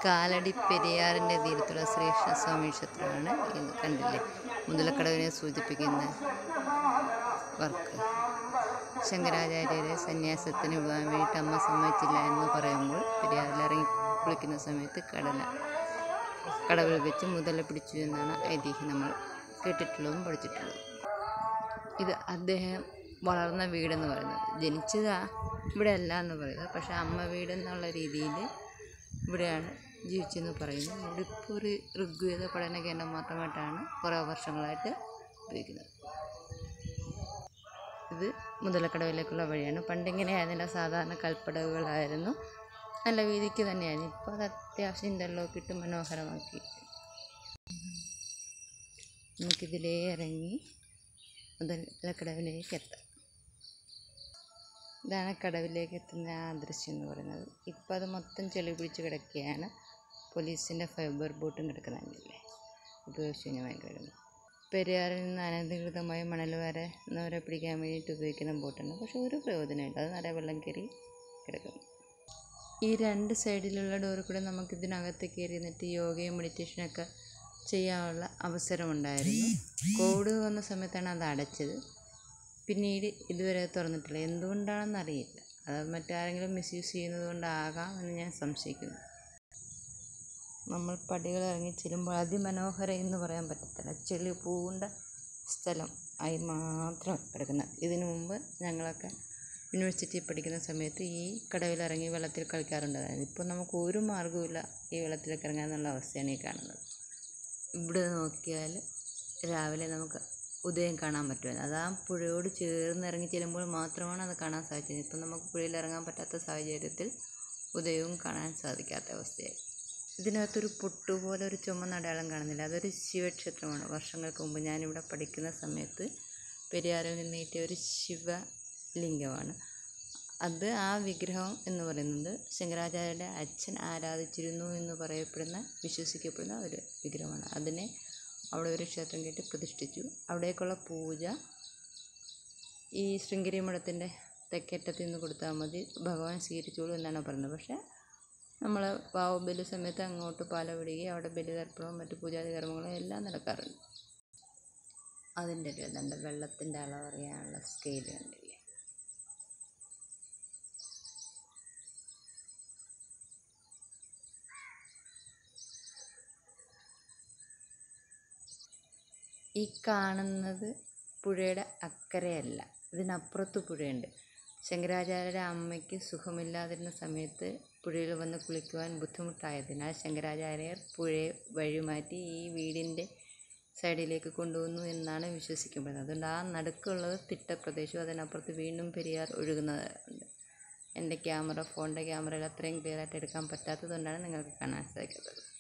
കാലടി പെരിയാറിൻ്റെ തീരത്തുള്ള ശ്രീകൃഷ്ണസ്വാമി ക്ഷേത്രമാണ് ഇത് കണ്ടില്ലേ മുതലക്കടവിനെ സൂചിപ്പിക്കുന്ന വർക്ക് ശങ്കരാചാര്യരെ സന്യാസത്തിന് വിടാൻ വേണ്ടിയിട്ട് അമ്മ സമ്മതിച്ചില്ല എന്ന് പറയുമ്പോൾ പെരിയാറിൽ ഇറങ്ങി കുളിക്കുന്ന സമയത്ത് കടല കടവിൽ വെച്ച് മുതല പിടിച്ചു എന്നാണ് ഐതിഹ്യം നമ്മൾ കേട്ടിട്ടുള്ളതും പഠിച്ചിട്ടുള്ളതും ഇത് അദ്ദേഹം വളർന്ന വീടെന്ന് പറയുന്നത് ജനിച്ചത് ആ- ഇവിടെ അല്ല എന്ന് പറയുന്നത് പക്ഷേ അമ്മ വീട് എന്നുള്ള രീതിയിൽ ഇവിടെയാണ് ജീവിച്ചെന്ന് പറയുന്നു ഇവിടെ ഇപ്പോൾ ഒരു ഋഗ്വേദ പഠന കേന്ദ്രം മാത്രമായിട്ടാണ് കുറേ വർഷങ്ങളായിട്ട് ഉപയോഗിക്കുന്നത് ഇത് മുതലക്കടവിലേക്കുള്ള വഴിയാണ് പണ്ടിങ്ങനെ ആയിരുന്നില്ല സാധാരണ കൽപ്പടവുകളായിരുന്നു നല്ല വീതിക്ക് തന്നെയായിരുന്നു ഇപ്പോൾ അത് അത്യാവശ്യം ഇൻ്റർലോക്ക് ഇട്ട് മനോഹരമാക്കി നമുക്കിതിലേ ഇറങ്ങി മുതലക്കടവിലേക്ക് എത്താം ഇതാണ് കടവിലേക്ക് എത്തുന്ന ആ ദൃശ്യം എന്ന് പറയുന്നത് ഇപ്പം അത് മൊത്തം ചെളി പിടിച്ച് കിടക്കുകയാണ് പോലീസിൻ്റെ ഫൈബർ ബോട്ടും കിടക്കുന്നുണ്ടല്ലേ ഉപയോഗശൂന്യമായി കിടക്കുന്നു പെരിയാറിൽ നിന്ന് അനധികൃതമായി മണൽ വരെ എന്നവരെ പിടിക്കാൻ വേണ്ടിയിട്ട് ഉപയോഗിക്കുന്ന ബോട്ടാണ് പക്ഷേ ഒരു പ്രയോജനമില്ല അത് നിറയെ വെള്ളം കയറി കിടക്കുന്നു ഈ രണ്ട് സൈഡിലുള്ള ഡോറിൽ കൂടെ നമുക്ക് ഇതിനകത്ത് കയറി നിന്നിട്ട് യോഗയും മെഡിറ്റേഷനൊക്കെ ചെയ്യാനുള്ള അവസരമുണ്ടായിരുന്നു കോവിഡ് വന്ന സമയത്താണ് അത് അടച്ചത് പിന്നീട് ഇതുവരെ തുറന്നിട്ടില്ല എന്തുകൊണ്ടാണെന്ന് അറിയില്ല അത് മറ്റാരെങ്കിലും മിസ്യൂസ് ചെയ്യുന്നത് കൊണ്ടാകാം എന്ന് ഞാൻ സംശയിക്കുന്നു നമ്മൾ പടികൾ ഇറങ്ങി ചെല്ലുമ്പോൾ അതിമനോഹരം എന്ന് പറയാൻ പറ്റത്തില്ല ചെളി പൂണ്ട സ്ഥലം ആയി മാത്രം കിടക്കുന്നത് ഇതിനു മുമ്പ് ഞങ്ങളൊക്കെ യൂണിവേഴ്സിറ്റി പഠിക്കുന്ന സമയത്ത് ഈ കടവിലിറങ്ങി വെള്ളത്തിൽ കളിക്കാറുണ്ടായിരുന്നു ഇപ്പോൾ നമുക്ക് ഒരു മാർഗ്ഗവുമില്ല ഈ വെള്ളത്തിലേക്ക് ഇറങ്ങാനുള്ള അവസ്ഥയാണ് ഈ കാണുന്നത് ഇവിടെ നോക്കിയാൽ രാവിലെ നമുക്ക് ഉദയം കാണാൻ പറ്റുമായിരുന്നു അത് ആ പുഴയോട് ചേർന്ന് ഇറങ്ങി ചെല്ലുമ്പോൾ മാത്രമാണ് അത് കാണാൻ സാധിച്ചത് ഇപ്പം നമുക്ക് പുഴയിൽ ഇറങ്ങാൻ പറ്റാത്ത സാഹചര്യത്തിൽ ഉദയവും കാണാൻ സാധിക്കാത്ത അവസ്ഥയായി ഇതിനകത്തൊരു പൊട്ടുപോലെ ഒരു ചുമന്ന അടയാളം കാണുന്നില്ല അതൊരു ശിവക്ഷേത്രമാണ് വർഷങ്ങൾക്ക് മുമ്പ് ഞാനിവിടെ പഠിക്കുന്ന സമയത്ത് പെരിയാറിൽ നിന്ന് കിട്ടിയ ഒരു ശിവലിംഗമാണ് അത് ആ വിഗ്രഹം എന്ന് പറയുന്നത് ശങ്കരാചാര്യരുടെ അച്ഛൻ ആരാധിച്ചിരുന്നു എന്ന് പറയപ്പെടുന്ന വിശ്വസിക്കപ്പെടുന്ന ഒരു വിഗ്രഹമാണ് അതിനെ അവിടെ ഒരു ക്ഷേത്രം കെട്ടി പ്രതിഷ്ഠിച്ചു അവിടേക്കുള്ള പൂജ ഈ ശൃംഗേരി മഠത്തിൻ്റെ തെക്കേറ്റത്ത് നിന്ന് കൊടുത്താൽ മതി ഭഗവാൻ സ്വീകരിച്ചോളൂ എന്നാണ് പറയുന്നത് പക്ഷേ നമ്മൾ പാവബലി സമയത്ത് അങ്ങോട്ട് പാല വിടുകയും അവിടെ ബലിതർപ്പണവും മറ്റു പൂജാതി കർമ്മങ്ങളും എല്ലാം നടക്കാറുണ്ട് അതിൻ്റെ ഒരു ഇതുണ്ട് വെള്ളത്തിൻ്റെ അളവറിയാനുള്ള സ്കെയിൽ കണ്ടില്ലേ ഈ കാണുന്നത് പുഴയുടെ അക്കരയല്ല ഇതിനപ്പുറത്ത് പുഴയുണ്ട് ശങ്കരാചാര്യരുടെ അമ്മയ്ക്ക് സുഖമില്ലാതിരുന്ന സമയത്ത് പുഴയിൽ വന്ന് കുളിക്കുവാൻ ബുദ്ധിമുട്ടായതിനാൽ ശങ്കരാചാര്യർ പുഴയെ വഴിമാറ്റി ഈ വീടിൻ്റെ സൈഡിലേക്ക് കൊണ്ടുവന്നു എന്നാണ് വിശ്വസിക്കപ്പെടുന്നത് അതുകൊണ്ട് ആ നടുക്കുള്ളത് തിട്ടപ്രദേശവും അതിനപ്പുറത്ത് വീണ്ടും പെരിയാർ ഒഴുകുന്നതുണ്ട് എൻ്റെ ക്യാമറ ഫോണിൻ്റെ ക്യാമറയിൽ അത്രയും ക്ലിയറായിട്ട് എടുക്കാൻ പറ്റാത്തതുകൊണ്ടാണ് നിങ്ങൾക്ക് കാണാൻ സാധിക്കാത്തത്